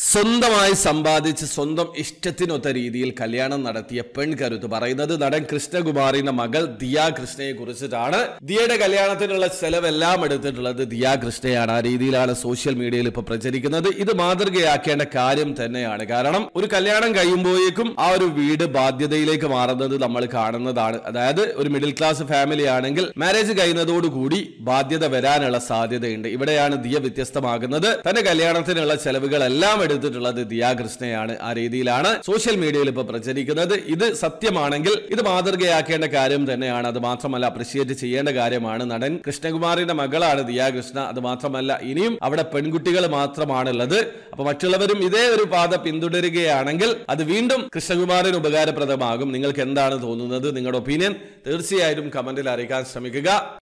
സ്വന്തമായി സമ്പാദിച്ച് സ്വന്തം ഇഷ്ടത്തിനൊത്ത രീതിയിൽ കല്യാണം നടത്തിയ പെൺകരുത്ത് പറയുന്നത് നടൻ കൃഷ്ണകുമാറിന്റെ മകൾ ദിയ കൃഷ്ണയെ കുറിച്ചിട്ടാണ് ദിയയുടെ കല്യാണത്തിനുള്ള ചെലവെല്ലാം എടുത്തിട്ടുള്ളത് ദിയ കൃഷ്ണയാണ് ആ രീതിയിലാണ് സോഷ്യൽ മീഡിയയിൽ ഇപ്പൊ പ്രചരിക്കുന്നത് ഇത് മാതൃകയാക്കേണ്ട കാര്യം തന്നെയാണ് കാരണം ഒരു കല്യാണം കഴിയുമ്പോഴേക്കും ആ ഒരു വീട് ബാധ്യതയിലേക്ക് മാറുന്നത് നമ്മൾ കാണുന്നതാണ് അതായത് ഒരു മിഡിൽ ക്ലാസ് ഫാമിലി ആണെങ്കിൽ മാരേജ് കഴിയുന്നതോടുകൂടി ബാധ്യത വരാനുള്ള സാധ്യതയുണ്ട് ഇവിടെയാണ് ദിയ വ്യത്യസ്തമാകുന്നത് തന്റെ കല്യാണത്തിനുള്ള ചെലവുകളെല്ലാം എടുത്തിട്ടുള്ളത് ദിയ കൃഷ്ണയാണ് ആ രീതിയിലാണ് സോഷ്യൽ മീഡിയയിൽ ഇപ്പൊ പ്രചരിക്കുന്നത് ഇത് സത്യമാണെങ്കിൽ ഇത് മാതൃകയാക്കേണ്ട കാര്യം തന്നെയാണ് അത് മാത്രമല്ല അപ്രിഷിയേറ്റ് ചെയ്യേണ്ട കാര്യമാണ് നടൻ കൃഷ്ണകുമാറിന്റെ മകളാണ് ദിയ കൃഷ്ണ അത് മാത്രമല്ല ഇനിയും അവിടെ പെൺകുട്ടികൾ മാത്രമാണുള്ളത് അപ്പൊ മറ്റുള്ളവരും ഇതേ ഒരു പാത പിന്തുടരുകയാണെങ്കിൽ അത് വീണ്ടും കൃഷ്ണകുമാറിന് ഉപകാരപ്രദമാകും നിങ്ങൾക്ക് എന്താണ് തോന്നുന്നത് നിങ്ങളുടെ ഒപ്പീനിയൻ തീർച്ചയായും കമന്റിൽ അറിയിക്കാൻ ശ്രമിക്കുക